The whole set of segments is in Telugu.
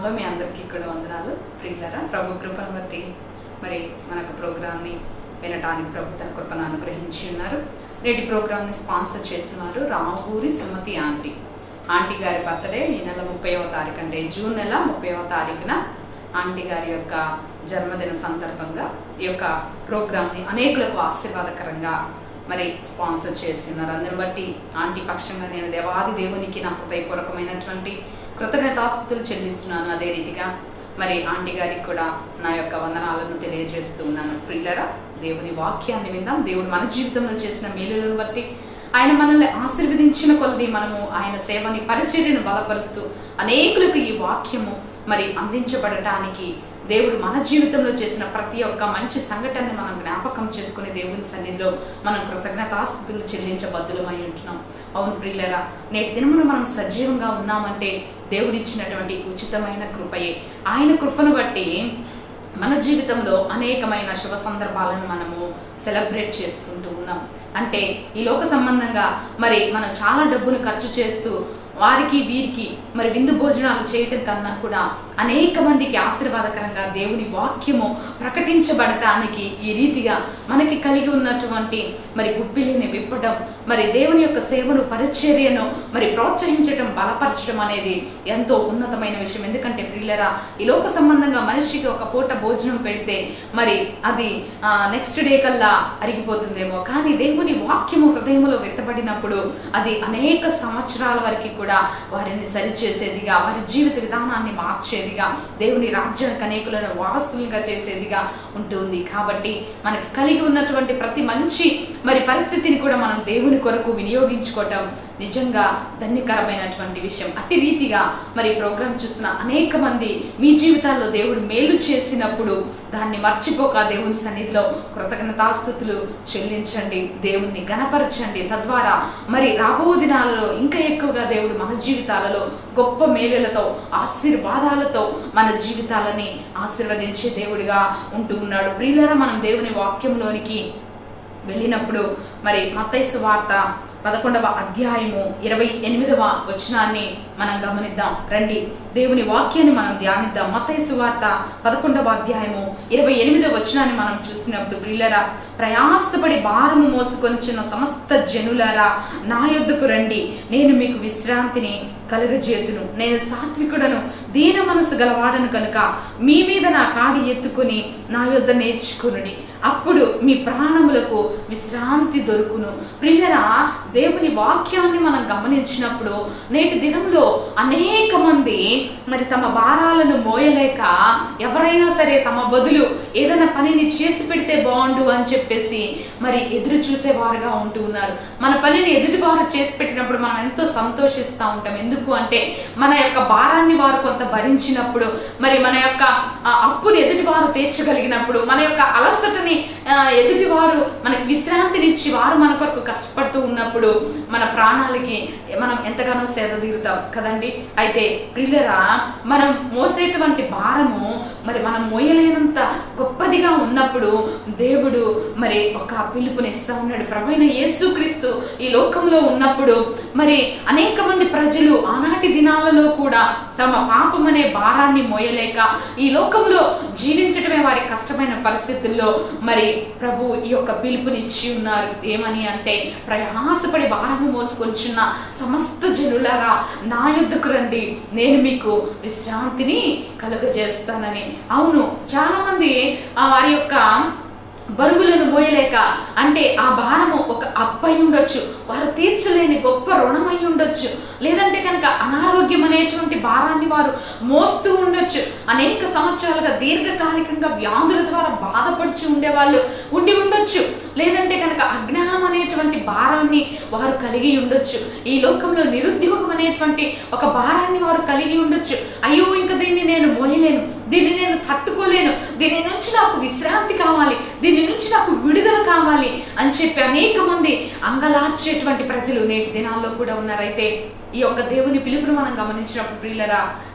నామంలో మీ అందరికీ కూడా వందనాలు ప్రియులరా ప్రభు కృపను బట్టి మరి మనకు ప్రోగ్రామ్ని వినటానికి ప్రభు తన కృపను అనుగ్రహించి ఉన్నారు నేటి ప్రోగ్రామ్ని స్పాన్సర్ చేస్తున్నారు రామూరి సుమతి ఆంటీ ఆంటీ గారి బర్త్డే ఈ నెల ముప్పైవ తారీఖు అంటే జూన్ నెల ముప్పైవ తారీఖున ఆంటీ గారి యొక్క జన్మదిన సందర్భంగా ఈ యొక్క ప్రోగ్రామ్ని అనేకులకు ఆశీర్వాదకరంగా మరి స్పాన్సర్ చేస్తున్నారు అందుని బట్టి ఆంటీ పక్షంగా నేను దేవాది దేవునికి నా హృదయపూర్వకమైనటువంటి కృతజ్ఞతాస్తుతులు చెల్లిస్తున్నాను అదే రీతిగా మరి ఆంటీ గారికి కూడా నా యొక్క వందనాలను తెలియజేస్తూ ఉన్నాను ప్రిల్లరా దేవుని వాక్యాన్ని విందాం దేవుడు మన జీవితంలో చేసిన మేలులను బట్టి ఆయన మనల్ని ఆశీర్వదించిన కొలది మనము ఆయన సేవని పరిచర్యను బలపరుస్తూ అనేకులకు ఈ వాక్యము మరి అందించబడటానికి దేవుడు మన జీవితంలో చేసిన ప్రతి ఒక్క మంచి సంఘటనని మనం జ్ఞాపకం చేసుకుని దేవుని సన్నిధిలో మనం కృతజ్ఞతాస్థుతులు చెల్లించబద్దులమై ఉంటున్నాం అవును ప్రియులరా నేటి దినమున మనం సజీవంగా ఉన్నామంటే దేవుడిచ్చినటువంటి ఉచితమైన కృపయే ఆయన కృపను బట్టి మన జీవితంలో అనేకమైన శుభ సందర్భాలను మనము సెలబ్రేట్ చేసుకుంటూ ఉన్నాం అంటే ఈ లోక సంబంధంగా మరి మనం చాలా డబ్బును ఖర్చు చేస్తూ వారికి వీరికి మరి విందు భోజనాలు చేయటం కన్నా కూడా అనేక మందికి ఆశీర్వాదకరంగా దేవుని వాక్యము ప్రకటించబడటానికి ఈ రీతిగా మనకి కలిగి ఉన్నటువంటి మరి గుప్పిలిని విప్పడం మరి దేవుని యొక్క సేవను పరిచర్యను మరి ప్రోత్సహించడం బలపరచడం అనేది ఎంతో ఉన్నతమైన విషయం ఎందుకంటే ప్రిల్లరా ఈ లోక సంబంధంగా మనిషికి ఒక పూట భోజనం పెడితే మరి అది నెక్స్ట్ డే కల్లా అరిగిపోతుందేమో కానీ దేవుని వాక్యము హృదయంలో వ్యక్తపడినప్పుడు అది అనేక సంవత్సరాల వరకు కూడా వారిని సరిచేసేదిగా వారి జీవిత విధానాన్ని మార్చేదిగా దేవుని రాజ్యానికి అనేకులను వారసులుగా చేసేదిగా ఉంటుంది కాబట్టి మనకి కలిగి ఉన్నటువంటి ప్రతి మంచి మరి పరిస్థితిని కూడా మనం దేవుని కొరకు వినియోగించుకోవటం నిజంగా ధన్యకరమైనటువంటి విషయం అట్టి రీతిగా మరి ప్రోగ్రాం చూస్తున్న అనేక మంది మీ జీవితాల్లో దేవుడు మేలు చేసినప్పుడు దాన్ని మర్చిపోక దేవుని సన్నిధిలో కృతజ్ఞతాస్థుతులు చెల్లించండి దేవుణ్ణి గణపరచండి తద్వారా మరి రాబో దినాలలో ఇంకా ఎక్కువగా దేవుడు మన జీవితాలలో గొప్ప మేలులతో ఆశీర్వాదాలతో మన జీవితాలని ఆశీర్వదించే దేవుడిగా ఉంటూ ఉన్నాడు ప్రియులరా మనం దేవుని వాక్యంలోనికి వెళ్ళినప్పుడు మరి మత్తైసు వార్త పదకొండవ అధ్యాయము ఇరవై ఎనిమిదవ వచనాన్ని మనం గమనిద్దాం రండి దేవుని వాక్యాన్ని మనం ధ్యానిద్దాం మతైసు వార్త పదకొండవ అధ్యాయము ఇరవై ఎనిమిదవ వచనాన్ని మనం చూసినప్పుడు ప్రిల్లరా ప్రయాసపడి భారము మోసుకొనిచున్న సమస్త జనులారా నా యొద్దకు రండి నేను మీకు విశ్రాంతిని కలుగజేతును నేను సాత్వికుడను దీన మనసు గలవాడను కనుక మీ మీద నా కాడి ఎత్తుకుని నా యొద్ద నేర్చుకుని అప్పుడు మీ ప్రాణములకు విశ్రాంతి దొరుకును ప్రియులరా దేవుని వాక్యాన్ని మనం గమనించినప్పుడు నేటి దినంలో అనేక మంది మరి తమ భారాలను మోయలేక ఎవరైనా సరే తమ బదులు ఏదైనా పనిని చేసి పెడితే బాగుండు అని చెప్పేసి మరి ఎదురు చూసేవారుగా ఉంటూ ఉన్నారు మన పనిని ఎదుటి వారు చేసి పెట్టినప్పుడు మనం ఎంతో సంతోషిస్తూ ఉంటాం ఎందుకు అంటే మన యొక్క భారాన్ని వారు కొంత భరించినప్పుడు మరి మన యొక్క అప్పుని ఎదుటి వారు తీర్చగలిగినప్పుడు మన యొక్క అలసటని ఎదుటి వారు మనకి విశ్రాంతినిచ్చి వారు మన కొరకు కష్టపడుతూ ఉన్నప్పుడు మన ప్రాణాలకి మనం ఎంతగానో సేద తీరుతాం కదండి అయితే ప్రిల్లరా మనం మోసేటువంటి భారము మరి మనం మోయలేనంత గొప్పదిగా ఉన్నప్పుడు దేవుడు మరి ఒక పిలుపునిస్తా ఉన్నాడు ప్రభైన యేసుక్రీస్తు ఈ లోకంలో ఉన్నప్పుడు మరి అనేక మంది ప్రజలు ఆనాటి దినాలలో కూడా తమ పాపం అనే భారాన్ని మోయలేక ఈ లోకంలో జీవించడమే వారి కష్టమైన పరిస్థితుల్లో మరి ప్రభు ఈ యొక్క పిలుపునిచ్చి ఉన్నారు ఏమని అంటే ప్రయాసపడి భారము మోసుకొచ్చున్న సమస్త జనులారా నా యుద్ధకు రండి నేను మీకు విశ్రాంతిని కలుగజేస్తానని అవును చాలా మంది వారి యొక్క బరువులను మోయలేక అంటే ఆ భారము ఒక అప్పై ఉండొచ్చు వారు తీర్చలేని గొప్ప రుణమై ఉండొచ్చు లేదంటే కనుక అనారోగ్యం అనేటువంటి భారాన్ని వారు మోస్తూ ఉండొచ్చు అనేక సంవత్సరాలుగా దీర్ఘకాలికంగా వ్యాధుల ద్వారా బాధపడిచి ఉండేవాళ్ళు ఉండి ఉండొచ్చు లేదంటే కనుక అజ్ఞానం అనేటువంటి భారాన్ని వారు కలిగి ఉండొచ్చు ఈ లోకంలో నిరుద్యోగం అనేటువంటి ఒక భారాన్ని వారు కలిగి ఉండొచ్చు అయ్యో ఇంకా దీన్ని నేను మోయలేను దీన్ని నేను తట్టుకోలేను దీని నుంచి నాకు విశ్రాంతి కావాలి దీని నుంచి నాకు విడుదల కావాలి అని చెప్పి అనేక మంది అంగలార్చేటువంటి ప్రజలు నేటి దినాల్లో కూడా ఉన్నారైతే ఈ యొక్క దేవుని పిలుపును మనం గమనించినప్పుడు ప్రియులరా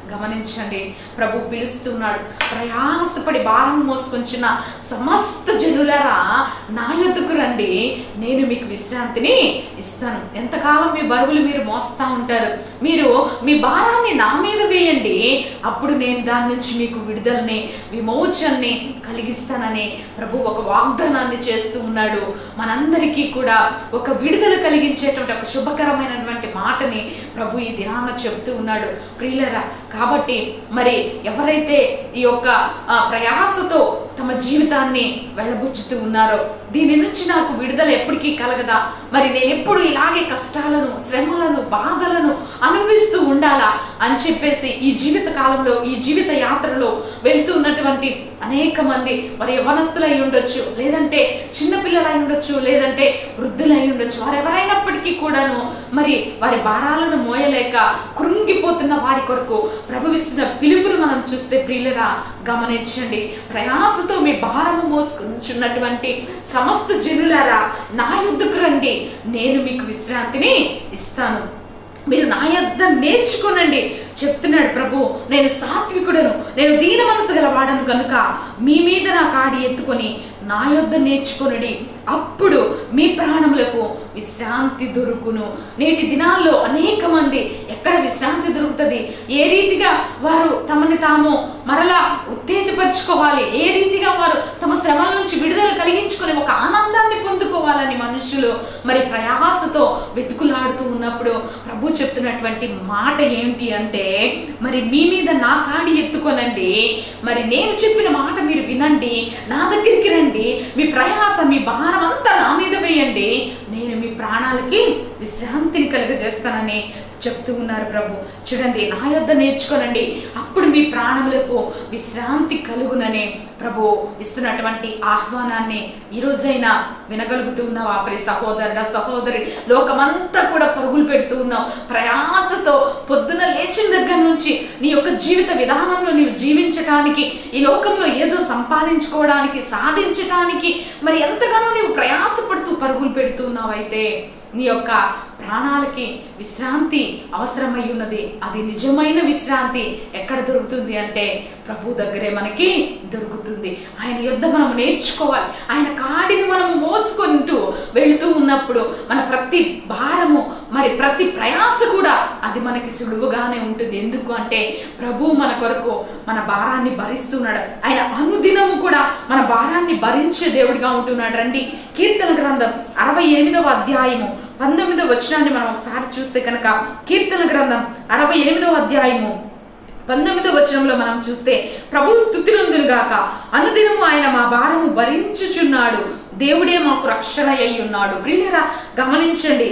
గమనించండి ప్రభు పిలుస్తున్నాడు ప్రయాసపడి భారం మోసుకొంచున్న సమస్త జనులరా నా యొద్దకు రండి నేను మీకు విశ్రాంతిని ఇస్తాను ఎంతకాలం మీ బరువులు మీరు మోస్తా ఉంటారు మీరు మీ భారాన్ని నా మీద వేయండి అప్పుడు నేను దాని నుంచి మీకు విడుదలని విమోచనని కలిగిస్తానని ప్రభు ఒక వాగ్దానాన్ని చేస్తూ ఉన్నాడు మనందరికీ కూడా ఒక విడుదల కలిగించేటువంటి ఒక శుభకరమైనటువంటి మాటని ప్రభు ఈ దినాన చెప్తూ ఉన్నాడు ప్రియులరా కాబట్టి మరి ఎవరైతే ఈ యొక్క ఆ, ప్రయాసతో తమ జీవితాన్ని వెళ్ళబుచ్చుతూ ఉన్నారో దీని నుంచి నాకు విడుదల ఎప్పటికీ కలగదా మరి నేను ఎప్పుడు ఇలాగే కష్టాలను శ్రమలను బాధలను అనుభవిస్తూ ఉండాలా అని చెప్పేసి ఈ జీవిత కాలంలో ఈ జీవిత యాత్రలో వెళ్తూ ఉన్నటువంటి అనేక మంది మరి యవనస్తులు అయి ఉండొచ్చు లేదంటే చిన్నపిల్లలు అయి ఉండొచ్చు లేదంటే వృద్ధులు అయి ఉండొచ్చు వారు ఎవరైనప్పటికీ కూడాను మరి వారి భారాలను మోయలేక కృంగిపోతున్న వారి కొరకు ప్రభువిస్తున్న పిలుపును మనం చూస్తే ప్రియులరా గమనించండి ప్రయాసతో మీ భారము మోసుకున్నటువంటి సమస్త జనులారా నా యుద్ధకు రండి నేను మీకు విశ్రాంతిని ఇస్తాను మీరు నా యొద్ద నేర్చుకోనండి చెప్తున్నాడు ప్రభు నేను సాత్వికుడను నేను దీన మనసు గలవాడను కనుక మీ మీద నా కాడి ఎత్తుకొని నా యొద్ద నేర్చుకొనడి అప్పుడు మీ ప్రాణములకు విశ్రాంతి దొరుకును నేటి దినాల్లో అనేక మంది ఎక్కడ విశ్రాంతి దొరుకుతుంది ఏ రీతిగా వారు తమని తాము మరలా ఉత్తేజపరచుకోవాలి ఏ రీతిగా వారు తమ శ్రమల నుంచి విడుదల కలిగించుకొని ఒక ఆనందాన్ని పొందుకోవాలని మనుషులు మరి ప్రయాసతో వెతుకులాడుతూ ఉన్నప్పుడు ప్రభు చెప్తున్నటువంటి మాట ఏంటి అంటే మరి మీ మీద నా కాడి ఎత్తుకొనండి మరి నేను చెప్పిన మాట మీరు వినండి నా దగ్గరికి రండి మీ ప్రయాస మీ భారం అంతా నా మీద వేయండి నేను మీ ప్రాణాలకి విశ్రాంతిని కలుగజేస్తానని చెప్తూ ఉన్నారు ప్రభు చూడండి నా యొద్ద నేర్చుకోనండి అప్పుడు మీ ప్రాణములకు విశ్రాంతి కలుగునని ప్రభు ఇస్తున్నటువంటి ఆహ్వానాన్ని ఈ రోజైనా వినగలుగుతూ ఉన్నావు ఆ ప్రియ సహోదరుడ సహోదరి లోకమంతా కూడా పరుగులు పెడుతూ ఉన్నావు ప్రయాసతో పొద్దున లేచిన దగ్గర నుంచి నీ యొక్క జీవిత విధానంలో నీవు జీవించటానికి ఈ లోకంలో ఏదో సంపాదించుకోవడానికి సాధించటానికి మరి ఎంతగానో నీవు ప్రయాసపడుతూ పరుగులు పెడుతూ ఉన్నావైతే నీ యొక్క ప్రాణాలకి విశ్రాంతి అవసరమై ఉన్నది అది నిజమైన విశ్రాంతి ఎక్కడ దొరుకుతుంది అంటే ప్రభు దగ్గరే మనకి దొరుకుతుంది ఆయన యుద్ధ మనం నేర్చుకోవాలి ఆయన కాడిని మనం మోసుకుంటూ వెళుతూ ఉన్నప్పుడు మన ప్రతి భారము మరి ప్రతి ప్రయాస కూడా అది మనకి సులువుగానే ఉంటుంది ఎందుకు అంటే ప్రభు మన కొరకు మన భారాన్ని భరిస్తున్నాడు ఆయన అనుదినము కూడా మన భారాన్ని భరించే దేవుడిగా ఉంటున్నాడు రండి కీర్తన గ్రంథం అరవై ఎనిమిదవ అధ్యాయము పంతొమ్మిదవ వచనాన్ని మనం ఒకసారి చూస్తే కనుక కీర్తన గ్రంథం అరవై ఎనిమిదవ అధ్యాయము పంతొమ్మిదవ వచనంలో మనం చూస్తే ప్రభు స్థుతినందును గాక అనుదినము ఆయన మా భారము భరించుచున్నాడు దేవుడే మాకు రక్షణ అయి ఉన్నాడు ప్రియులరా గమనించండి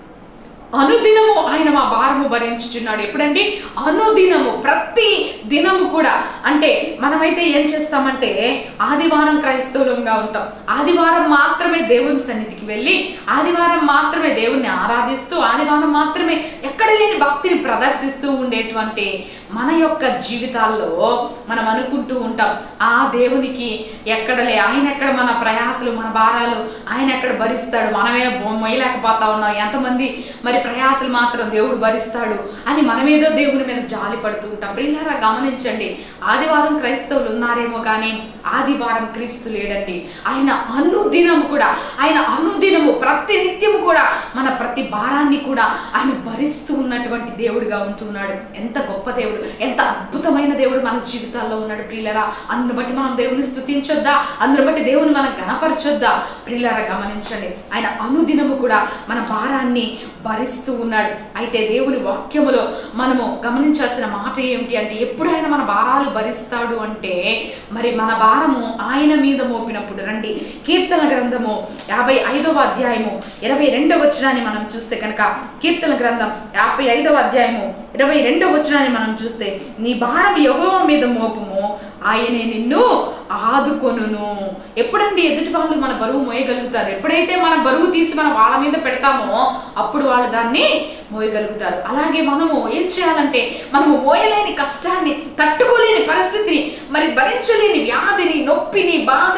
అనుదినము ఆయన మా భారము భరించుచున్నాడు ఎప్పుడండి అనుదినము ప్రతి దినము కూడా అంటే మనమైతే ఏం చేస్తామంటే ఆదివారం క్రైస్తవులంగా ఉంటాం ఆదివారం మాత్రమే దేవుని సన్నిధికి వెళ్ళి ఆదివారం మాత్రమే దేవుణ్ణి ఆరాధిస్తూ ఆదివారం మాత్రమే ఎక్కడ లేని భక్తిని ప్రదర్శిస్తూ ఉండేటువంటి మన యొక్క జీవితాల్లో మనం అనుకుంటూ ఉంటాం ఆ దేవునికి ఎక్కడలే ఆయన ఎక్కడ మన ప్రయాసలు మన భారాలు ఆయన ఎక్కడ భరిస్తాడు మనమే మొయ్యలేకపోతా ఉన్నాం ఎంతమంది మరి ప్రయాసలు మాత్రం దేవుడు భరిస్తాడు అని మనమేదో దేవుని మీద జాలి పడుతూ ఉంటాం ప్రియులారా గమనించండి ఆదివారం క్రైస్తవులు ఉన్నారేమో కానీ ఆదివారం క్రీస్తు లేడండి ఆయన అనుదినం కూడా ఆయన అనుదినము ప్రతి నిత్యము కూడా మన ప్రతి భారాన్ని కూడా ఆయన భరిస్తూ ఉన్నటువంటి దేవుడిగా ఉంటున్నాడు ఎంత గొప్ప దేవుడు ఎంత అద్భుతమైన దేవుడు మన జీవితాల్లో ఉన్నాడు ప్రియులరా అందును బట్టి మనం దేవుని స్థుతించొద్దా అందును బట్టి దేవుని మనం గణపరచొద్దా ప్రియులరా గమనించండి ఆయన అనుదినము కూడా మన భారాన్ని భరిస్తూ ఉన్నాడు అయితే దేవుని వాక్యములో మనము గమనించాల్సిన మాట ఏమిటి అంటే ఎప్పుడైనా మన భారాలు భరిస్తాడు అంటే మరి మన భారము ఆయన మీద మోపినప్పుడు రండి కీర్తన గ్రంథము యాభై ఐదవ అధ్యాయము ఇరవై రెండవ వచనాన్ని మనం చూస్తే కనుక కీర్తన గ్రంథం యాభై ఐదవ అధ్యాయము ఇరవై రెండవ వచనాన్ని మనం చూస్తే నీ భారం యెహోవా మీద మోపము ఆయనే నిన్ను ఆదుకొనును ఎప్పుడండి ఎదుటి వాళ్ళు మన బరువు మోయగలుగుతారు ఎప్పుడైతే మన బరువు తీసి మన వాళ్ళ మీద పెడతామో అప్పుడు వాళ్ళు దాన్ని మోయగలుగుతారు అలాగే మనము ఏం చేయాలంటే మనము మోయలేని కష్టాన్ని తట్టుకోలేని పరిస్థితిని మరి భరించలేని వ్యాధిని నొప్పిని బాధని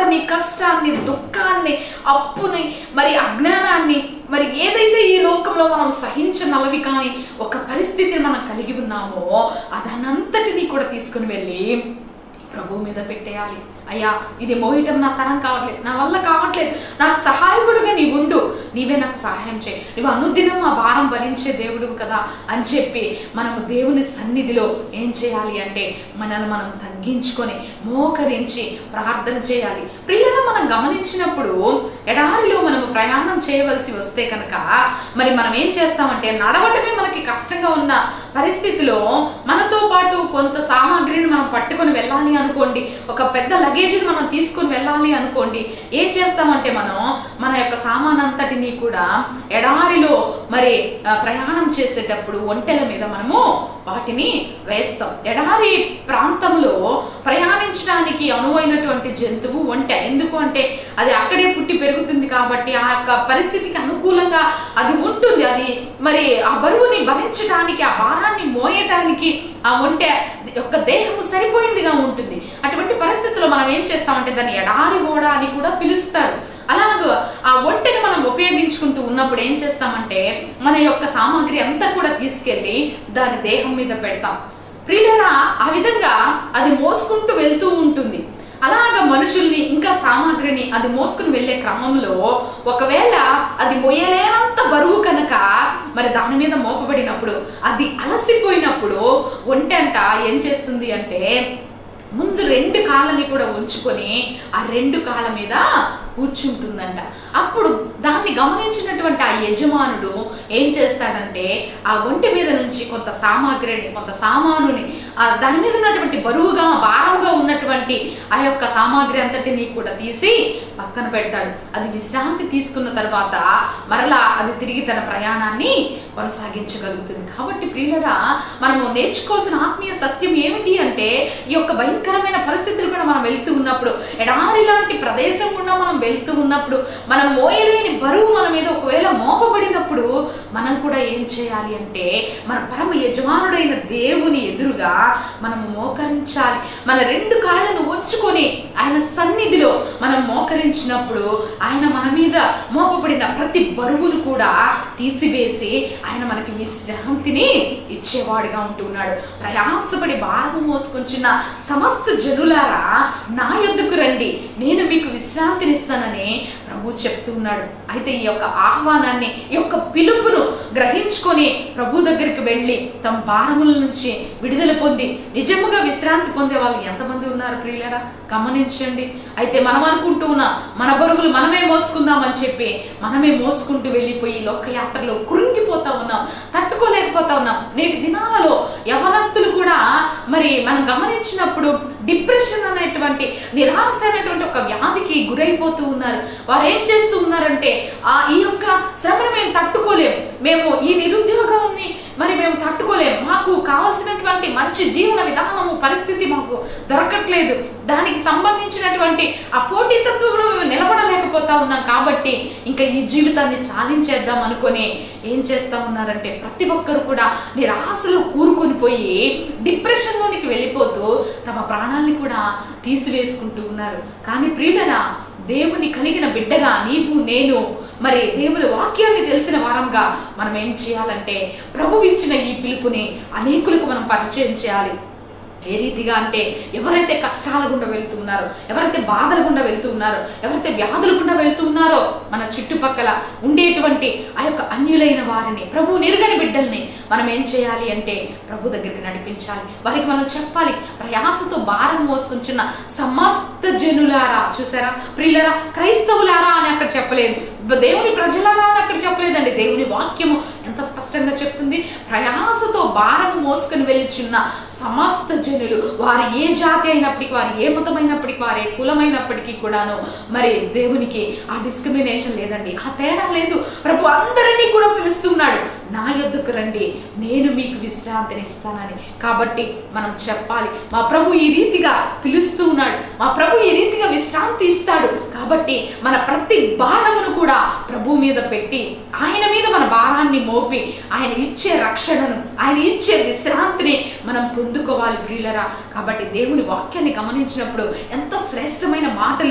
బాధని కష్టాన్ని దుఃఖాన్ని అప్పుని మరి అజ్ఞానాన్ని మరి ఏదైతే ఈ లోకంలో మనం సహించనలవి కానీ ఒక పరిస్థితిని మనం కలిగి ఉన్నామో అదనంతటిని కూడా తీసుకుని వెళ్ళి ప్రభు మీద పెట్టేయాలి అయ్యా ఇది మోయటం నా తరం కావట్లేదు నా వల్ల కావట్లేదు నాకు సహాయకుడుగా నీవు ఉండు నీవే నాకు సహాయం చేయి నువ్వు అనుదినం ఆ భారం భరించే దేవుడు కదా అని చెప్పి మనము దేవుని సన్నిధిలో ఏం చేయాలి అంటే మనల్ని మనం తగ్గించుకొని మోకరించి ప్రార్థన చేయాలి ప్రియులను మనం గమనించినప్పుడు ఎడారిలో మనం ప్రయాణం చేయవలసి వస్తే కనుక మరి మనం ఏం చేస్తామంటే నడవటమే మనకి కష్టంగా ఉన్న పరిస్థితిలో మనతో పాటు కొంత సామాగ్రిని మనం పట్టుకొని వెళ్ళాలి అనుకోండి ఒక పెద్ద లగేజ్ని మనం తీసుకొని వెళ్ళాలి అనుకోండి ఏం చేస్తామంటే మనం మన యొక్క సామాన్ అంతటిని కూడా ఎడారిలో మరి ఆ, ప్రయాణం చేసేటప్పుడు ఒంటెల మీద మనము వాటిని వేస్తాం ఎడారి ప్రాంతంలో ప్రయాణించడానికి అనువైనటువంటి జంతువు ఒంటె ఎందుకు అంటే అది అక్కడే పుట్టి పెరుగుతుంది కాబట్టి ఆ యొక్క పరిస్థితికి అనుకూలంగా అది ఉంటుంది అది మరి ఆ బరువుని భరించడానికి ఆ భారాన్ని మోయటానికి ఆ ఒంటె యొక్క దేహము సరిపోయిందిగా ఉంటుంది అటువంటి పరిస్థితుల్లో మనం ఏం చేస్తామంటే దాన్ని ఎడారి ఓడ అని కూడా పిలుస్తారు అలాగ ఆ ఒంటెని మనం ఉపయోగించుకుంటూ ఉన్నప్పుడు ఏం చేస్తామంటే మన యొక్క సామాగ్రి అంతా కూడా తీసుకెళ్లి దాని దేహం మీద పెడతాం ప్రియులరా ఆ విధంగా అది మోసుకుంటూ వెళ్తూ ఉంటుంది అలాగ మనుషుల్ని ఇంకా సామాగ్రిని అది మోసుకుని వెళ్లే క్రమంలో ఒకవేళ అది మొయ్యలేనంత బరువు కనుక మరి దాని మీద మోపబడినప్పుడు అది అలసిపోయినప్పుడు ఒంటెంట ఏం చేస్తుంది అంటే ముందు రెండు కాళ్ళని కూడా ఉంచుకొని ఆ రెండు కాళ్ళ మీద కూర్చుంటుందంట అప్పుడు దాన్ని గమనించినటువంటి ఆ యజమానుడు ఏం చేస్తాడంటే ఆ ఒంటి మీద నుంచి కొంత సామాగ్రిని కొంత సామానుని ఆ దాని మీద ఉన్నటువంటి బరువుగా భారంగా ఉన్నటువంటి ఆ యొక్క సామాగ్రి అంతటిని కూడా తీసి పక్కన పెడతాడు అది విశ్రాంతి తీసుకున్న తర్వాత మరలా అది తిరిగి తన ప్రయాణాన్ని కొనసాగించగలుగుతుంది కాబట్టి ప్రియులరా మనము నేర్చుకోవాల్సిన ఆత్మీయ సత్యం ఏమిటి అంటే ఈ యొక్క భయంకరమైన పరిస్థితులు కూడా మనం వెళ్తూ ఉన్నప్పుడు ఎడారి లాంటి ప్రదేశం కూడా మనం వెళ్తూ ఉన్నప్పుడు మనం మోయలేని బరువు మన మీద ఒకవేళ మోపబడినప్పుడు మనం కూడా ఏం చేయాలి అంటే మన పరమ యజమానుడైన దేవుని ఎదురుగా మనం మోకరించాలి మన రెండు కాళ్ళను ఉంచుకొని ఆయన సన్నిధిలో మనం మోకరించినప్పుడు ఆయన మన మీద మోపబడిన ప్రతి బరువును కూడా తీసివేసి ఆయన మనకి విశ్రాంతిని ఇచ్చేవాడుగా ఉంటున్నాడు ప్రయాసపడి భారము మోసుకొంచున్న సమస్త జనులారా నా యొద్దకు రండి నేను మీకు విశ్రాంతినిస్తానని ప్రభు చెప్తున్నాడు అయితే ఈ యొక్క ఆహ్వానాన్ని ఈ యొక్క పిలుపును గ్రహించుకొని ప్రభు దగ్గరికి వెళ్ళి తమ భారముల నుంచి విడుదల పొంది నిజముగా విశ్రాంతి పొందే వాళ్ళు ఎంతమంది ఉన్నారు ప్రియులరా గమనించండి అయితే మనం అనుకుంటూ ఉన్నాం మన బరువులు మనమే మోసుకుందామని చెప్పి మనమే మోసుకుంటూ వెళ్ళిపోయి లోకయాత్రలో కృంగిపోతా ఉన్నాం తట్టుకోలేకపోతా ఉన్నాం నేటి దినాలలో యవనస్తులు కూడా మరి మనం గమనించినప్పుడు డిప్రెషన్ అనేటువంటి నిరాశ అనేటువంటి ఒక వ్యాధికి గురైపోతూ ఉన్నారు వారు ఏం చేస్తూ ఉన్నారంటే ఆ ఈ యొక్క శ్రమను మేము తట్టుకోలేం మేము ఈ నిరుద్యోగాన్ని మరి మేము తట్టుకోలేం మాకు కావాల్సినటువంటి మంచి జీవన విధానము పరిస్థితి మాకు దొరకట్లేదు దానికి సంబంధించినటువంటి ఆ పోటీతత్వంలో మేము నిలబడలేకపోతా ఉన్నాం కాబట్టి ఇంకా ఈ జీవితాన్ని చాలించేద్దాం అనుకొని ఏం చేస్తా ఉన్నారంటే ప్రతి ఒక్కరు కూడా నిరాశలో కూరుకొని పోయి డిప్రెషన్ లోనికి వెళ్ళిపోతూ తమ ప్రాణాల్ని కూడా తీసివేసుకుంటూ ఉన్నారు కానీ ప్రియులరా దేవుని కలిగిన బిడ్డగా నీవు నేను మరి దేవుని వాక్యాన్ని తెలిసిన వారంగా మనం ఏం చేయాలంటే ప్రభు ఇచ్చిన ఈ పిలుపుని అనేకులకు మనం పరిచయం చేయాలి ఏ రీతిగా అంటే ఎవరైతే కష్టాల గుండా వెళ్తున్నారో ఎవరైతే బాధల గుండా వెళ్తున్నారో ఎవరైతే వ్యాధుల గుండా వెళ్తున్నారో మన చుట్టుపక్కల ఉండేటువంటి ఆ యొక్క అన్యులైన వారిని ప్రభు నిరుగని బిడ్డల్ని మనం ఏం చేయాలి అంటే ప్రభు దగ్గరికి నడిపించాలి వారికి మనం చెప్పాలి ప్రయాసతో భారం మోసుకుంటున్న సమస్త జనులారా చూసారా ప్రియులరా క్రైస్తవులారా అని అక్కడ చెప్పలేదు దేవుని ప్రజలారా అని అక్కడ చెప్పలేదండి దేవుని వాక్యము ఎంత స్పష్టంగా చెప్తుంది ప్రయాసతో భారం మోసుకొని వెళ్ళిచున్న సమస్త జనులు వారు ఏ జాతి అయినప్పటికీ వారు ఏ మతమైనప్పటికీ వారు ఏ కులమైనప్పటికీ కూడాను మరి దేవునికి ఆ డిస్క్రిమినేషన్ లేదండి ఆ తేడా లేదు ప్రభు అందరినీ కూడా పిలుస్తున్నాడు నా యొద్దకు రండి నేను మీకు విశ్రాంతిని ఇస్తానని కాబట్టి మనం చెప్పాలి మా ప్రభు ఈ రీతిగా పిలుస్తూ ఉన్నాడు మా ప్రభు ఈ రీతిగా విశ్రాంతి ఇస్తాడు కాబట్టి మన ప్రతి భారమును కూడా ప్రభు మీద పెట్టి ఆయన మీద మన భారాన్ని మోపి ఆయన ఇచ్చే రక్షణను ఆయన ఇచ్చే విశ్రాంతిని మనం పొందుకోవాలి ప్రియులరా కాబట్టి దేవుని వాక్యాన్ని గమనించినప్పుడు ఎంత శ్రేష్టమైన మాటలు దేవుని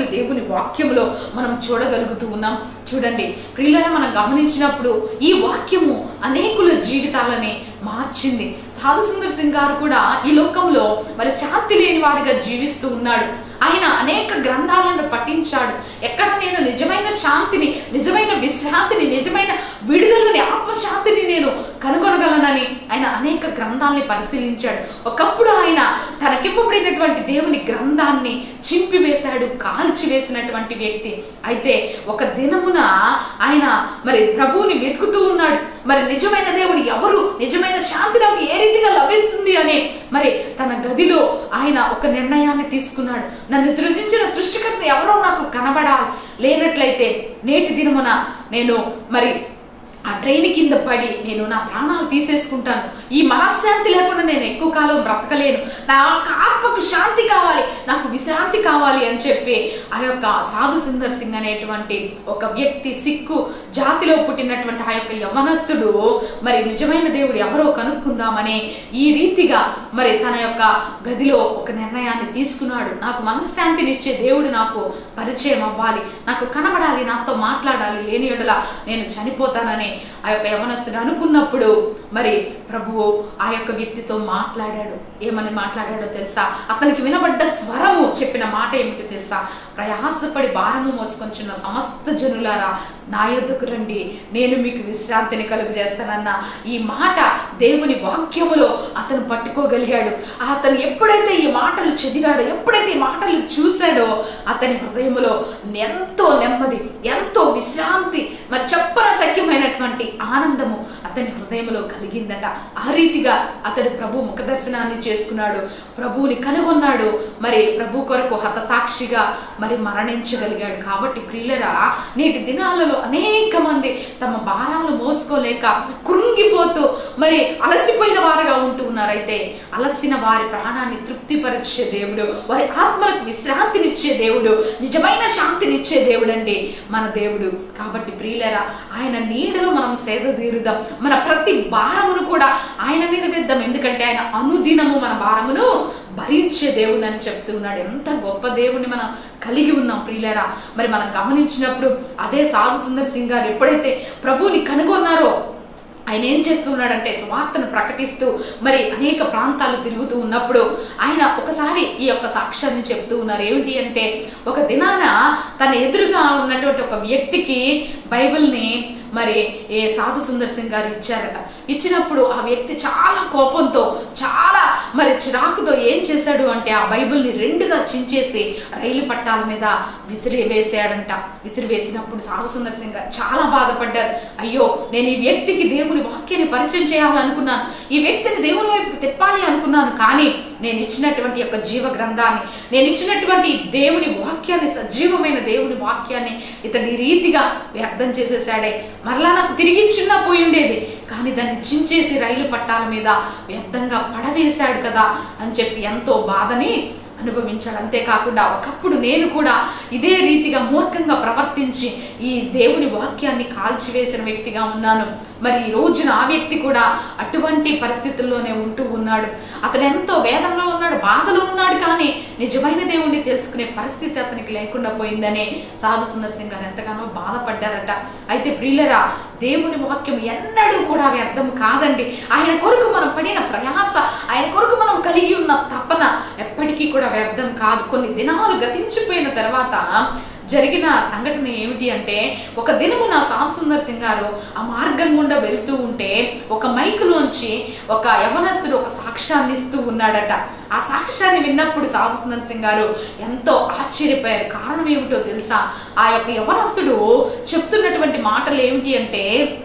వాక్యములో మనం చూడగలుగుతూ ఉన్నాం చూడండి ప్రియులను మనం గమనించినప్పుడు ఈ వాక్యము అనేకుల జీవితాలని మార్చింది సాధు సుందర్ సింగ్ గారు కూడా ఈ లోకంలో మరి శాంతి లేని వాడిగా జీవిస్తూ ఉన్నాడు ఆయన అనేక గ్రంథాలను పఠించాడు ఎక్కడ నేను నిజమైన శాంతిని నిజమైన విశ్రాంతిని నిజమైన విడుదలని ఆత్మశాంతిని నేను కనుగొనగలనని ఆయన అనేక గ్రంథాలని పరిశీలించాడు ఒకప్పుడు ఆయన తనకివ్వబడినటువంటి దేవుని గ్రంథాన్ని చింపివేశాడు కాల్చివేసినటువంటి వ్యక్తి అయితే ఒక దినమున ఆయన మరి ప్రభువుని వెతుకుతూ ఉన్నాడు మరి నిజమైన దేవుడు ఎవరు నిజమైన శాంతి నాకు ఏ రీతిగా లభిస్తుంది అని మరి తన గదిలో ఆయన ఒక నిర్ణయాన్ని తీసుకున్నాడు నన్ను సృజించిన సృష్టికర్త ఎవరో నాకు కనబడాలి లేనట్లయితే నేటి దినమున నేను మరి ఆ ట్రైన్ కింద పడి నేను నా ప్రాణాలు తీసేసుకుంటాను ఈ మనశ్శాంతి లేకుండా నేను ఎక్కువ కాలం బ్రతకలేను నా యొక్క ఆత్మకు శాంతి కావాలి నాకు విశ్రాంతి కావాలి అని చెప్పి ఆ యొక్క సాధు సుందర్ సింగ్ అనేటువంటి ఒక వ్యక్తి సిక్కు జాతిలో పుట్టినటువంటి ఆ యొక్క యవనస్తుడు మరి నిజమైన దేవుడు ఎవరో కనుక్కుందామని ఈ రీతిగా మరి తన యొక్క గదిలో ఒక నిర్ణయాన్ని తీసుకున్నాడు నాకు మనశ్శాంతినిచ్చే దేవుడు నాకు పరిచయం అవ్వాలి నాకు కనబడాలి నాతో మాట్లాడాలి లేని ఎడల నేను చనిపోతానని ఆ యొక్క యవనస్తుడు అనుకున్నప్పుడు మరి ప్రభువు ఆ యొక్క వ్యక్తితో మాట్లాడాడు ఏమని మాట్లాడాడో తెలుసా అతనికి వినబడ్డ స్వరము చెప్పిన మాట ఏమిటో తెలుసా ప్రయాసపడి భారము మోసుకొంచున్న సమస్త జనులారా నా యొద్దకు రండి నేను మీకు విశ్రాంతిని కలుగు చేస్తానన్న ఈ మాట దేవుని వాక్యములో అతను పట్టుకోగలిగాడు అతను ఎప్పుడైతే ఈ మాటలు చదివాడో ఎప్పుడైతే ఈ మాటలు చూశాడో అతని హృదయములో ఎంతో నెమ్మది ఎంతో విశ్రాంతి మరి చెప్పన సఖ్యమైనటువంటి ఆనందము అతని హృదయంలో కలిగిందట ఆ రీతిగా అతడు ప్రభు ముఖదర్శనాన్ని చేసుకున్నాడు ప్రభువుని కనుగొన్నాడు మరి ప్రభు కొరకు హతసాక్షిగా మరి మరణించగలిగాడు కాబట్టి ప్రియులరా నేటి దినాలలో అనేక మంది తమ భారాలు మోసుకోలేక కృంగిపోతూ మరి అలసిపోయిన వారుగా ఉంటూ ఉన్నారైతే అలసిన వారి ప్రాణాన్ని తృప్తిపరిచే దేవుడు వారి ఆత్మలకు విశ్రాంతినిచ్చే దేవుడు నిజమైన శాంతినిచ్చే దేవుడు అండి మన దేవుడు కాబట్టి ప్రియులరా ఆయన నీడలో మనం సేద తీరుదాం మన ప్రతి భారమును కూడా ఆయన మీద వేద్దాం ఎందుకంటే ఆయన అనుదినము మన భారమును భరించే దేవుడు అని చెప్తున్నాడు ఎంత గొప్ప దేవుని మనం కలిగి ఉన్నాం ప్రియులరా మరి మనం గమనించినప్పుడు అదే సాధు సుందర్ సింగ్ గారు ఎప్పుడైతే ప్రభువుని కనుగొన్నారో ఆయన ఏం చేస్తున్నాడంటే సువార్తను ప్రకటిస్తూ మరి అనేక ప్రాంతాలు తిరుగుతూ ఉన్నప్పుడు ఆయన ఒకసారి ఈ యొక్క సాక్ష్యాన్ని చెప్తూ ఉన్నారు ఏమిటి అంటే ఒక దినాన తన ఎదురుగా ఉన్నటువంటి ఒక వ్యక్తికి బైబిల్ని మరి ఏ సాధు సుందర్ సింగ్ గారు ఇచ్చారట ఇచ్చినప్పుడు ఆ వ్యక్తి చాలా కోపంతో చాలా మరి చిరాకుతో ఏం చేశాడు అంటే ఆ బైబిల్ని రెండుగా చించేసి రైలు పట్టాల మీద విసిరి వేసాడంట విసిరి వేసినప్పుడు సాధు సుందర్ సింగ్ గారు చాలా బాధపడ్డారు అయ్యో నేను ఈ వ్యక్తికి దేవుని వాక్యాన్ని పరిచయం చేయాలనుకున్నాను ఈ వ్యక్తిని దేవుని వైపు తిప్పాలి అనుకున్నాను కానీ నేను ఇచ్చినటువంటి యొక్క జీవ గ్రంథాన్ని నేను ఇచ్చినటువంటి దేవుని వాక్యాన్ని సజీవమైన దేవుని వాక్యాన్ని ఇతడి రీతిగా వ్యర్థం చేసేసాడే మరలా నాకు తిరిగి చిన్న పోయి ఉండేది కానీ దాన్ని చించేసి రైలు పట్టాల మీద వ్యర్థంగా పడవేశాడు కదా అని చెప్పి ఎంతో బాధని అనుభవించాడు అంతేకాకుండా ఒకప్పుడు నేను కూడా ఇదే రీతిగా మూర్ఖంగా ప్రవర్తించి ఈ దేవుని వాక్యాన్ని కాల్చివేసిన వ్యక్తిగా ఉన్నాను మరి ఈ రోజున ఆ వ్యక్తి కూడా అటువంటి పరిస్థితుల్లోనే ఉంటూ ఉన్నాడు అతను ఎంతో వేదంలో ఉన్నాడు బాధలో ఉన్నాడు కానీ నిజమైన దేవుణ్ణి తెలుసుకునే పరిస్థితి అతనికి లేకుండా పోయిందని సాధు సుందర్ సింగ్ గారు ఎంతగానో బాధపడ్డారట అయితే ప్రియులరా దేవుని వాక్యం ఎన్నడూ కూడా వ్యర్థం కాదండి ఆయన కొరకు మనం పడిన ప్రయాస ఆయన కొరకు మనం కలిగి ఉన్న తపన ఎప్పటికీ కూడా వ్యర్థం కాదు కొన్ని దినాలు గతించిపోయిన తర్వాత జరిగిన సంఘటన ఏమిటి అంటే ఒక దినమున సాధు సుందర్ సింగ్ గారు ఆ మార్గం గుండా వెళ్తూ ఉంటే ఒక మైకులోంచి ఒక యవనస్తుడు ఒక సాక్ష్యాన్ని ఇస్తూ ఉన్నాడట ఆ సాక్ష్యాన్ని విన్నప్పుడు సాధు సుందర్ సింగ్ గారు ఎంతో ఆశ్చర్యపోయారు కారణం ఏమిటో తెలుసా ఆ యొక్క యవనస్తుడు చెప్తున్నటువంటి మాటలు ఏమిటి అంటే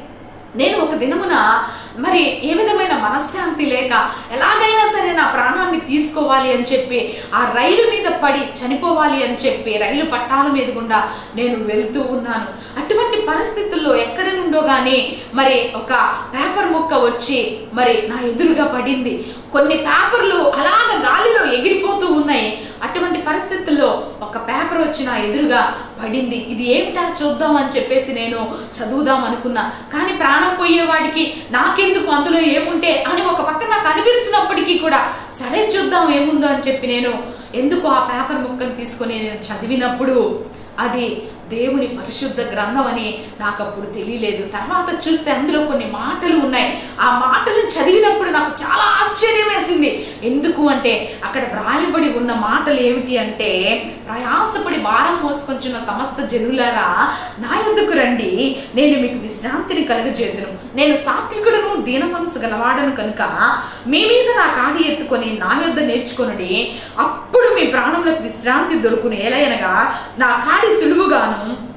నేను ఒక దినమున మరి ఏ విధమైన మనశ్శాంతి లేక ఎలాగైనా సరే నా ప్రాణాన్ని తీసుకోవాలి అని చెప్పి ఆ రైలు మీద పడి చనిపోవాలి అని చెప్పి రైలు పట్టాల మీద గుండా నేను వెళ్తూ ఉన్నాను అటువంటి పరిస్థితుల్లో ఎక్కడి నుండో గానీ మరి ఒక పేపర్ ముక్క వచ్చి మరి నా ఎదురుగా పడింది కొన్ని పేపర్లు అలాగ గాలిలో ఎగిరిపోతూ ఉన్నాయి అటువంటి పరిస్థితుల్లో ఒక పేపర్ వచ్చి నా ఎదురుగా పడింది ఇది ఏమిటా చూద్దాం అని చెప్పేసి నేను చదువుదాం అనుకున్నా కానీ ప్రాణం పోయేవాడికి నాకెందుకు అందులో ఏముంటే అని ఒక పక్క నాకు అనిపిస్తున్నప్పటికీ కూడా సరే చూద్దాం ఏముందో అని చెప్పి నేను ఎందుకు ఆ పేపర్ ముక్కను తీసుకొని నేను చదివినప్పుడు అది దేవుని పరిశుద్ధ గ్రంథం అని నాకు అప్పుడు తెలియలేదు తర్వాత చూస్తే అందులో కొన్ని మాటలు ఉన్నాయి ఆ మాటలు చదివినప్పుడు నాకు చాలా ఆశ్చర్యం వేసింది ఎందుకు అంటే అక్కడ వ్రాయబడి ఉన్న మాటలు ఏమిటి అంటే ప్రయాసపడి భారం మోసుకొంచున్న సమస్త జనులారా నా యొద్దకు రండి నేను మీకు విశ్రాంతిని కలుగజేతును నేను సాత్వికుడును దీన మనసు గలవాడను కనుక మీ మీద నా కాడి ఎత్తుకొని నా యొద్ద నేర్చుకొనుడి అప్పుడు మీ ప్రాణములకు విశ్రాంతి దొరుకును ఏలయనగా నా కాడి సులువుగాను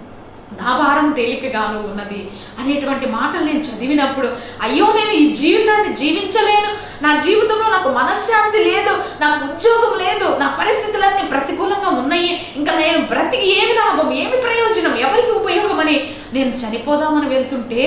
నా భారం తేలికగాను ఉన్నది అనేటువంటి మాటలు నేను చదివినప్పుడు అయ్యో నేను ఈ జీవితాన్ని జీవించలేను నా జీవితంలో నాకు మనశ్శాంతి లేదు నాకు ఉద్యోగం లేదు నా పరిస్థితులన్నీ ప్రతికూలంగా ఉన్నాయి ఇంకా నేను బ్రతికి ఏమి లాభం ఏమి ప్రయోజనం ఎవరికి ఉపయోగం అని నేను చనిపోదామని వెళ్తుంటే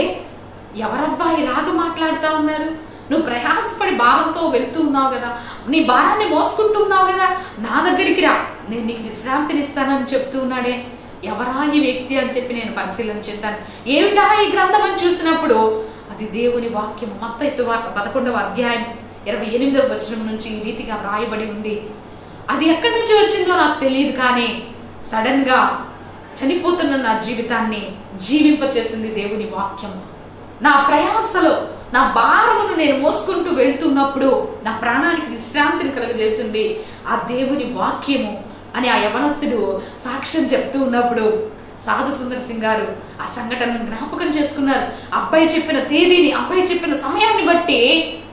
ఎవరబ్బా ఇలాగ మాట్లాడుతా ఉన్నారు నువ్వు ప్రయాసపడి భారంతో వెళ్తూ ఉన్నావు కదా నీ భారాన్ని మోసుకుంటూ ఉన్నావు కదా నా దగ్గరికి రా నేను నీకు విశ్రాంతిని ఇస్తానని చెప్తూ ఉన్నాడే ఎవరా ఈ వ్యక్తి అని చెప్పి నేను పరిశీలన చేశాను ఏమిటా ఈ గ్రంథం అని చూసినప్పుడు అది దేవుని వాక్యం మత్తయి సువార్త పదకొండవ అధ్యాయం ఇరవై ఎనిమిదవ వచనం నుంచి ఈ రీతిగా వ్రాయబడి ఉంది అది ఎక్కడి నుంచి వచ్చిందో నాకు తెలియదు కానీ సడన్ గా చనిపోతున్న నా జీవితాన్ని జీవింపచేసింది దేవుని వాక్యం నా ప్రయాసలో నా భారమును నేను మోసుకుంటూ వెళ్తున్నప్పుడు నా ప్రాణానికి విశ్రాంతిని కలుగజేసింది ఆ దేవుని వాక్యము అని ఆ యవనస్తుడు సాక్ష్యం చెప్తూ ఉన్నప్పుడు సాధు సుందర్ సింగ్ గారు ఆ సంఘటనను జ్ఞాపకం చేసుకున్నారు అబ్బాయి చెప్పిన తేదీని అబ్బాయి చెప్పిన సమయాన్ని బట్టి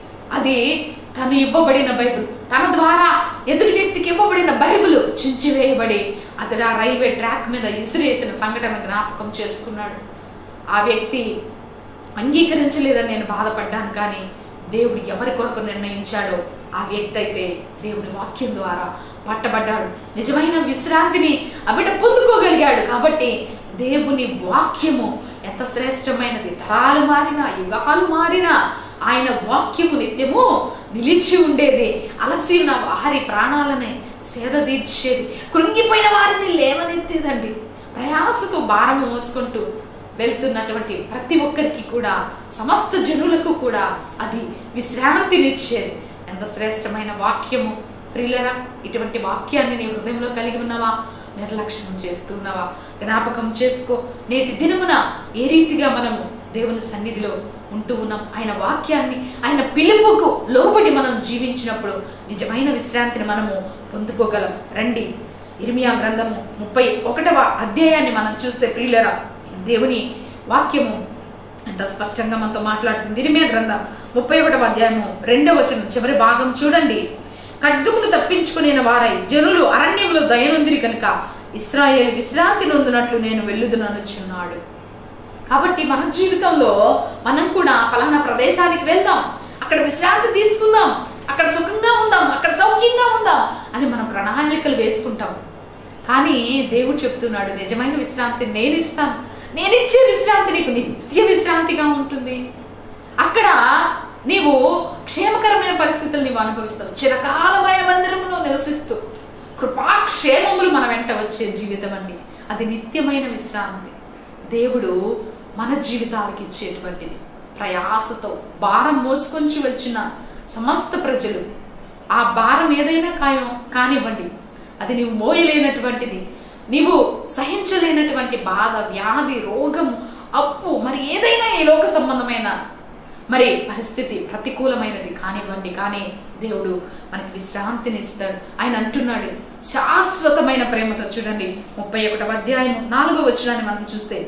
అది తను ఇవ్వబడిన బైబిల్ తన ద్వారా ఎదుటి వ్యక్తికి ఇవ్వబడిన బైబిల్ చించివేయబడి అతడు ఆ రైల్వే ట్రాక్ మీద ఇసిరేసిన సంఘటన జ్ఞాపకం చేసుకున్నాడు ఆ వ్యక్తి అంగీకరించలేదని నేను బాధపడ్డాను కానీ దేవుడు ఎవరి కొరకు నిర్ణయించాడో ఆ వ్యక్తి అయితే దేవుని వాక్యం ద్వారా పట్టబడ్డాడు నిజమైన విశ్రాంతిని అబిడ పొందుకోగలిగాడు కాబట్టి దేవుని వాక్యము ఎంత శ్రేష్టమైనది తరాలు మారినా యుగాలు మారినా ఆయన వాక్యము నిత్యము నిలిచి ఉండేది అలసి ఉన్న వారి ప్రాణాలని సేద తీర్చేది కృంగిపోయిన వారిని లేవనెత్తేదండి ప్రయాసకు భారం మోసుకుంటూ వెళ్తున్నటువంటి ప్రతి ఒక్కరికి కూడా సమస్త జనులకు కూడా అది విశ్రాంతినిచ్చేది ఎంత శ్రేష్టమైన వాక్యము ప్రియులరా ఇటువంటి వాక్యాన్ని నీ హృదయంలో కలిగి ఉన్నావా నిర్లక్ష్యం చేస్తున్నావా జ్ఞాపకం చేసుకో నేటి దినమున ఏ రీతిగా మనము దేవుని సన్నిధిలో ఉంటూ ఉన్నాం ఆయన వాక్యాన్ని ఆయన పిలుపుకు లోబడి మనం జీవించినప్పుడు నిజమైన విశ్రాంతిని మనము పొందుకోగలం రండి ఇర్మియా గ్రంథము ముప్పై ఒకటవ అధ్యాయాన్ని మనం చూస్తే ప్రియులరా దేవుని వాక్యము ఎంత స్పష్టంగా మనతో మాట్లాడుతుంది ఇరిమియా గ్రంథం ముప్పై ఒకటవ అధ్యాయము రెండవ వచనం చివరి భాగం చూడండి ఖడ్గమును తప్పించుకునే వారై జనులు అరణ్యంలో దయనుందిరి కనుక ఇస్రాయేల్ విశ్రాంతి నొందునట్లు నేను వెళ్ళుదుననుచున్నాడు కాబట్టి మన జీవితంలో మనం కూడా పలానా ప్రదేశానికి వెళ్దాం అక్కడ విశ్రాంతి తీసుకుందాం అక్కడ సుఖంగా ఉందాం అక్కడ సౌఖ్యంగా ఉందాం అని మనం ప్రణాళికలు వేసుకుంటాం కానీ దేవుడు చెప్తున్నాడు నిజమైన విశ్రాంతి నేను ఇస్తాను నేను ఇచ్చే విశ్రాంతి నీకు నిత్య విశ్రాంతిగా ఉంటుంది అక్కడ నీవు క్షేమకరమైన పరిస్థితులు నీవు అనుభవిస్తావు చిరకాలమైన మందిరంలో నివసిస్తూ కృపాక్షేమములు మన వెంట వచ్చే జీవితం అండి అది నిత్యమైన విశ్రాంతి దేవుడు మన జీవితాలకు ఇచ్చేటువంటిది ప్రయాసతో భారం మోసుకొంచి వచ్చిన సమస్త ప్రజలు ఆ భారం ఏదైనా ఖాయం కానివ్వండి అది నీవు మోయలేనటువంటిది నీవు సహించలేనటువంటి బాధ వ్యాధి రోగం అప్పు మరి ఏదైనా ఈ లోక సంబంధమైన మరి పరిస్థితి ప్రతికూలమైనది కానివ్వండి కానీ దేవుడు మనకి విశ్రాంతిని ఇస్తాడు ఆయన అంటున్నాడు శాశ్వతమైన ప్రేమతో చూడండి ముప్పై ఒకటవ అధ్యాయం నాలుగో వచనాన్ని మనం చూస్తే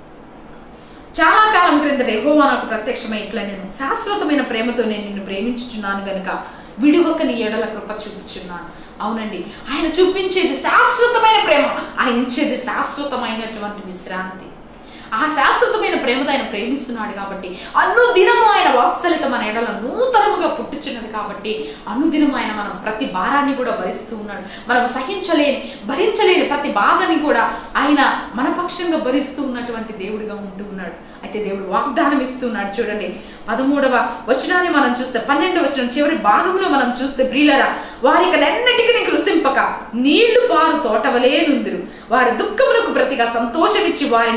చాలా కాలం క్రిందట యెహోవా నాకు ప్రత్యక్షమై ఇట్లా నేను శాశ్వతమైన ప్రేమతో నేను నిన్ను ప్రేమించుచున్నాను గనుక విడువక నీ ఎడల కృప చూపుచున్నాను అవునండి ఆయన చూపించేది శాశ్వతమైన ప్రేమ ఆయన ఇచ్చేది శాశ్వతమైనటువంటి విశ్రాంతి ఆ శాశ్వతమైన ప్రేమతో ఆయన ప్రేమిస్తున్నాడు కాబట్టి అనుదినము ఆయన వాత్సల్యత మన ఎడల నూతనముగా పుట్టుచున్నది కాబట్టి అనుదినం ఆయన మనం ప్రతి భారాన్ని కూడా భరిస్తూ ఉన్నాడు మనం సహించలేని భరించలేని ప్రతి బాధని కూడా ఆయన మన పక్షంగా భరిస్తూ ఉన్నటువంటి దేవుడిగా ఉంటూ ఉన్నాడు అయితే దేవుడు వాగ్దానం ఇస్తున్నాడు చూడండి పదమూడవ వచనాన్ని మనం చూస్తే పన్నెండవ వచనం చివరి భాగంలో మనం చూస్తే ప్రియులరా వారికి ఎన్నటికి కృషింపక నీళ్లు పారు తోటవలే నుందురు వారి దుఃఖములకు ప్రతిగా సంతోషమిచ్చి వారిని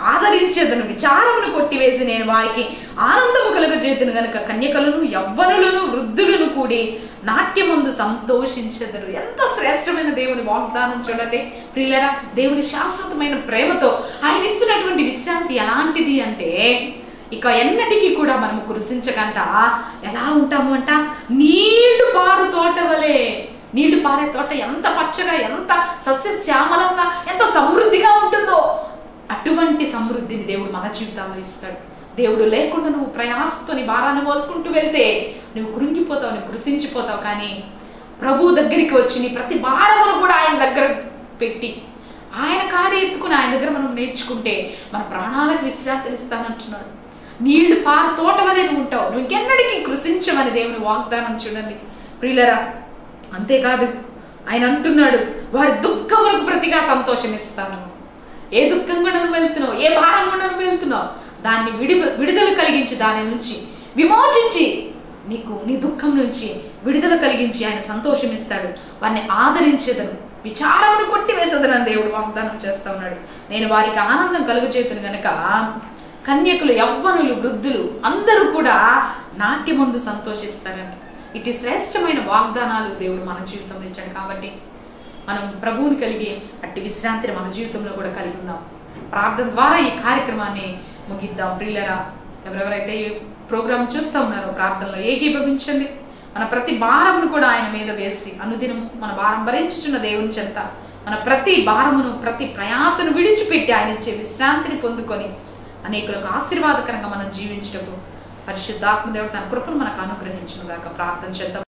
ఆదరించేదను విచారమును కొట్టివేసి నేను వారికి ఆనందము కలుగజేతును గనుక కన్యకలను యవ్వనులను వృద్ధులను కూడి నాట్యమందు సంతోషించెదరు ఎంత శ్రేష్టమైన దేవుని వాగ్దానం చూడండి ప్రియులరా దేవుని శాశ్వతమైన ప్రేమతో ఆయన ఇస్తున్నటువంటి విశ్రాంతి ఎలాంటిది అంటే ఇక ఎన్నటికీ కూడా మనము కురిసించకంట ఎలా ఉంటాము అంట నీళ్లు పారు తోట వలె నీళ్లు పారే తోట ఎంత పచ్చగా ఎంత సస్యశ్యామలంగా ఎంత సమృద్ధిగా ఉంటుందో అటువంటి సమృద్ధిని దేవుడు మన జీవితాల్లో ఇస్తాడు దేవుడు లేకుండా నువ్వు ప్రయాసతో నీ భారాన్ని మోసుకుంటూ వెళ్తే నువ్వు కృంగిపోతావు నువ్వు కృషించిపోతావు కానీ ప్రభు దగ్గరికి వచ్చి నీ ప్రతి భారమును కూడా ఆయన దగ్గర పెట్టి ఆయన కాడ ఎత్తుకుని ఆయన దగ్గర మనం నేర్చుకుంటే మన ప్రాణాలకు విశ్రాంతిని ఇస్తానంటున్నాడు నీళ్లు పార తోట వలె నువ్వు ఉంటావు నువ్వు ఇంకెన్నడికి కృషించమని దేవుని వాగ్దానం చూడండి ప్రియులరా అంతేకాదు ఆయన అంటున్నాడు వారి దుఃఖములకు ప్రతిగా సంతోషం ఇస్తాను ఏ దుఃఖం కూడా నువ్వు వెళ్తున్నావు ఏ భారం కూడా నువ్వు వెళ్తున్నావు దాన్ని విడి విడుదల కలిగించి దాని నుంచి విమోచించి నీకు నీ దుఃఖం నుంచి విడుదల కలిగించి ఆయన సంతోషం ఇస్తాడు వారిని ఆదరించేదను విచారమును కొట్టి వేసేదనని దేవుడు వాగ్దానం చేస్తా ఉన్నాడు నేను వారికి ఆనందం కలుగు చేతును గనక కన్యకులు యవ్వనులు వృద్ధులు అందరూ కూడా నాట్య ముందు సంతోషిస్తారంట ఇటు శ్రేష్టమైన వాగ్దానాలు దేవుడు మన జీవితంలో ఇచ్చాడు కాబట్టి మనం ప్రభువుని కలిగి అట్టి విశ్రాంతిని మన జీవితంలో కూడా కలిగి ఉందాం ప్రార్థన ద్వారా ఈ కార్యక్రమాన్ని ముగిద్దాం ప్రియులరా ఎవరెవరైతే ఈ ప్రోగ్రాం చూస్తూ ఉన్నారో ప్రార్థనలో ఏకీభవించండి మన ప్రతి భారమును కూడా ఆయన మీద వేసి అనుదినం మన భారం భరించుచున్న దేవుని చెంత మన ప్రతి భారమును ప్రతి ప్రయాసను విడిచిపెట్టి ఆయన ఇచ్చే విశ్రాంతిని పొందుకొని అనేకులకు ఆశీర్వాదకరంగా మనం జీవించటకు పరిశుద్ధాత్మ దేవుడు తన కృపను మనకు అనుగ్రహించును గాక ప్రార్థన చేద్దాం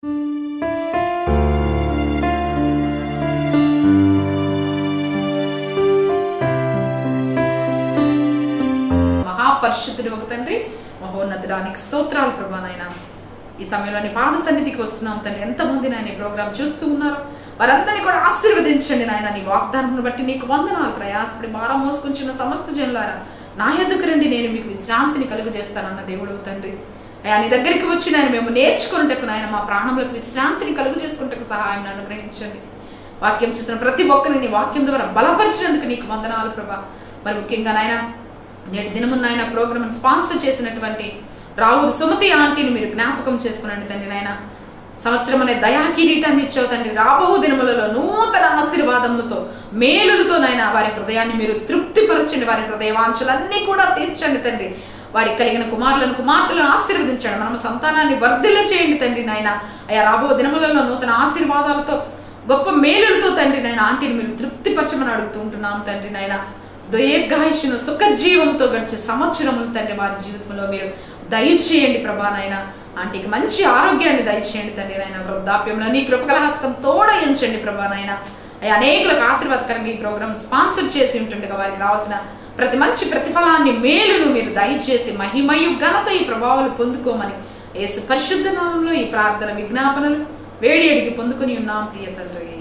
మహాపరిశుద్ధుడు ఒక తండ్రి మహోన్నతుడానికి స్తోత్రాలు ప్రభానైనా ఈ సమయంలో నీ పాద సన్నిధికి వస్తున్నాం తండ్రి ఎంతమంది నాయన ఈ ప్రోగ్రామ్ చూస్తూ ఉన్నారు వారందరినీ కూడా ఆశీర్వదించండి నాయన నీ వాగ్దానం బట్టి నీకు వందనాలు ప్రయాసపడి భారం మోసుకుంటున్న సమస్త జనులారా నా ఎదుకు రండి నేను మీకు విశ్రాంతిని కలుగు చేస్తానన్న దేవుడు తండ్రి అయ్యా నీ దగ్గరికి వచ్చి నేను మేము నేర్చుకున్నటకు నాయన మా ప్రాణములకు విశ్రాంతిని కలుగు చేసుకుంటకు సహాయం అనుగ్రహించండి వాక్యం చూసిన ప్రతి ఒక్కరిని నీ వాక్యం ద్వారా బలపరిచినందుకు నీకు వందనాలు ప్రభా మరి ముఖ్యంగా నాయన నేటి దినమున్న ఆయన ప్రోగ్రామ్ స్పాన్సర్ చేసినటువంటి రావు సుమతి ఆంటీని మీరు జ్ఞాపకం చేసుకునండి తండ్రి నాయన సంవత్సరం అనే దయా కిరీటాన్ని ఇచ్చావు తండ్రి రాబో దినములలో నూతన ఆశీర్వాదములతో మేలులతో నాయన వారి హృదయాన్ని మీరు తృప్తిపరచండి వారి హృదయవాంఛలన్నీ కూడా తీర్చండి తండ్రి వారికి కలిగిన కుమారులను కుమార్తెలను ఆశీర్వదించండి మనం సంతానాన్ని వర్ధిల్ల చేయండి తండ్రి నాయన అయ్యా రాబో దినములలో నూతన ఆశీర్వాదాలతో గొప్ప మేలులతో తండ్రి నాయన ఆంటీని మీరు తృప్తిపరచమని అడుగుతూ ఉంటున్నాం తండ్రి నాయన దీర్ఘాయుషును సుఖ జీవంతో గడిచే సంవత్సరములు తండ్రి వారి జీవితంలో మీరు దయచేయండి ప్రభా నాయన ఆంటీకి మంచి ఆరోగ్యాన్ని దయచేయండి తండ్రి నాయన వృద్ధాప్యంలో నీ కృపకల హస్తం తోడయించండి ప్రభా నాయన అయ్యా అనేకులకు ఆశీర్వాదకరంగా ఈ ప్రోగ్రామ్ స్పాన్సర్ చేసి ఉంటుండగా వారికి రావాల్సిన ప్రతి మంచి ప్రతిఫలాన్ని మేలును మీరు దయచేసి మహిమయు ఘనత ఈ ప్రభావాలు పొందుకోమని యేసు పరిశుద్ధ నామంలో ఈ ప్రార్థన విజ్ఞాపనలు వేడి అడిగి పొందుకుని ఉన్నాం ప్రియ తండ్రి